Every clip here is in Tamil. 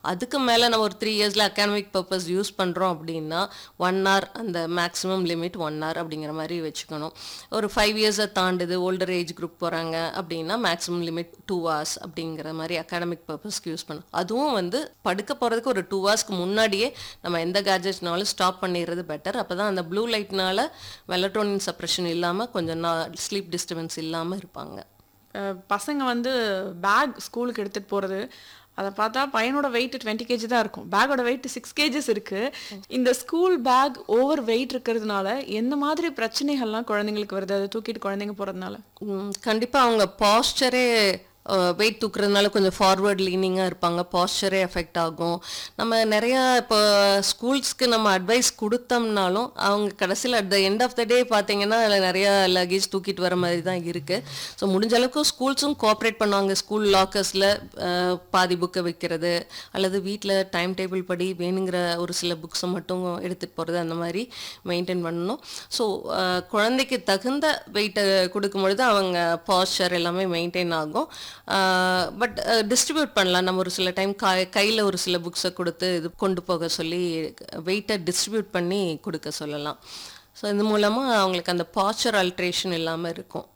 அதுக்கு மேலே நம்ம ஒரு த்ரீ இயர்ஸில் அகாடமிக் பர்பஸ் யூஸ் பண்ணுறோம் அப்படின்னா ஒன் hour அந்த மேக்ஸிமம் லிமிட் ஒன் hour அப்படிங்கிற மாதிரி வச்சுக்கணும் ஒரு ஃபைவ் இயர்ஸை தாண்டுது ஓல்டர் ஏஜ் குரூப் போகிறாங்க அப்படின்னா மேக்ஸிமம் லிமிட் டூ hours அப்படிங்கிற மாதிரி அகாடமிக் பர்பஸ்க்கு யூஸ் பண்ணணும் அதுவும் வந்து படுக்க போகிறதுக்கு ஒரு டூ ஹவர்ஸ்க்கு முன்னாடியே நம்ம எந்த கேஜெட்னாலும் ஸ்டாப் பண்ணிடுறது பெட்டர் அப்போ தான் அந்த ப்ளூ லைட்னால மெலட்டோனின் சப்ரெஷன் இல்லாமல் கொஞ்சம் ஸ்லீப் டிஸ்டர்பன்ஸ் இல்லாமல் இருப்பாங்க அஹ் பசங்க வந்து பேக் ஸ்கூலுக்கு எடுத்துகிட்டு போகிறது அதை பார்த்தா பையனோட வெயிட் டுவெண்ட்டி கேஜி தான் இருக்கும் பேக்கோட வெயிட் சிக்ஸ் கேஜஸ் இருக்கு இந்த ஸ்கூல் பேக் ஓவர் வெயிட் இருக்கிறதுனால எந்த மாதிரி பிரச்சனைகள்லாம் குழந்தைங்களுக்கு வருது அதை தூக்கிட்டு குழந்தைங்க போகிறதுனால கண்டிப்பாக அவங்க பாஸ்டரே வெயிட் தூக்குறதுனால கொஞ்சம் ஃபார்வர்ட் லீனிங்காக இருப்பாங்க பாஸ்டரே எஃபெக்ட் ஆகும் நம்ம நிறையா இப்போ ஸ்கூல்ஸ்க்கு நம்ம அட்வைஸ் கொடுத்தோம்னாலும் அவங்க கடைசியில் at the end of the day பார்த்தீங்கன்னா அதில் நிறையா லக்கேஜ் தூக்கிட்டு வர மாதிரி தான் இருக்குது ஸோ முடிஞ்ச அளவுக்கு ஸ்கூல்ஸும் கோஆப்ரேட் பண்ணுவாங்க ஸ்கூல் லாக்கர்ஸில் பாதி புக்கை வைக்கிறது அல்லது வீட்டில் டைம் டேபிள் படி வேணுங்கிற ஒரு சில புக்ஸை மட்டும் எடுத்துகிட்டு போகிறது அந்த மாதிரி மெயின்டைன் பண்ணணும் ஸோ குழந்தைக்கு தகுந்த வெயிட்டை கொடுக்கும் பொழுது அவங்க பாஸ்டர் எல்லாமே மெயின்டைன் ஆகும் பட் டிஸ்ட்ரிபியூட் பண்ணலாம் நம்ம ஒரு சில டைம் கா கையில் ஒரு சில புக்ஸை கொடுத்து இது கொண்டு போக சொல்லி வெயிட்டை டிஸ்ட்ரிபியூட் பண்ணி கொடுக்க சொல்லலாம் ஸோ இது மூலமாக அவங்களுக்கு அந்த பாஸ்டர் அல்ட்ரேஷன் இல்லாமல் இருக்கும்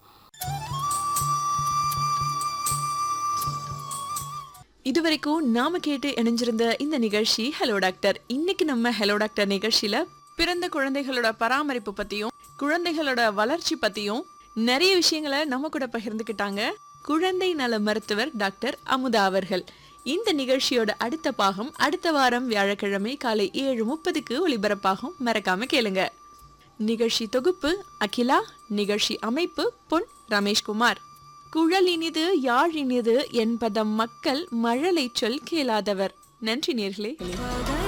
இதுவரைக்கும் நாம கேட்டு இணைஞ்சிருந்த இந்த நிகழ்ச்சி ஹலோ டாக்டர் இன்னைக்கு நம்ம ஹலோ டாக்டர் நிகழ்ச்சியில பிறந்த குழந்தைகளோட பராமரிப்பு பத்தியும் குழந்தைகளோட வளர்ச்சி பத்தியும் நிறைய விஷயங்களை நம்ம கூட பகிர்ந்துக்கிட்டாங்க குழந்தை நல மருத்துவர் டாக்டர் அமுதா அவர்கள் இந்த நிகழ்ச்சியோட அடுத்த பாகம் அடுத்த வாரம் வியாழக்கிழமை காலை ஏழு முப்பதுக்கு ஒளிபரப்பாகும் மறக்காம கேளுங்க நிகழ்ச்சி தொகுப்பு அகிலா நிகழ்ச்சி அமைப்பு பொன் ரமேஷ்குமார் குழல் இனிது யாழ் இனிது என்பதம் மக்கள் மழலை சொல் கேளாதவர் நன்றி நேர்களே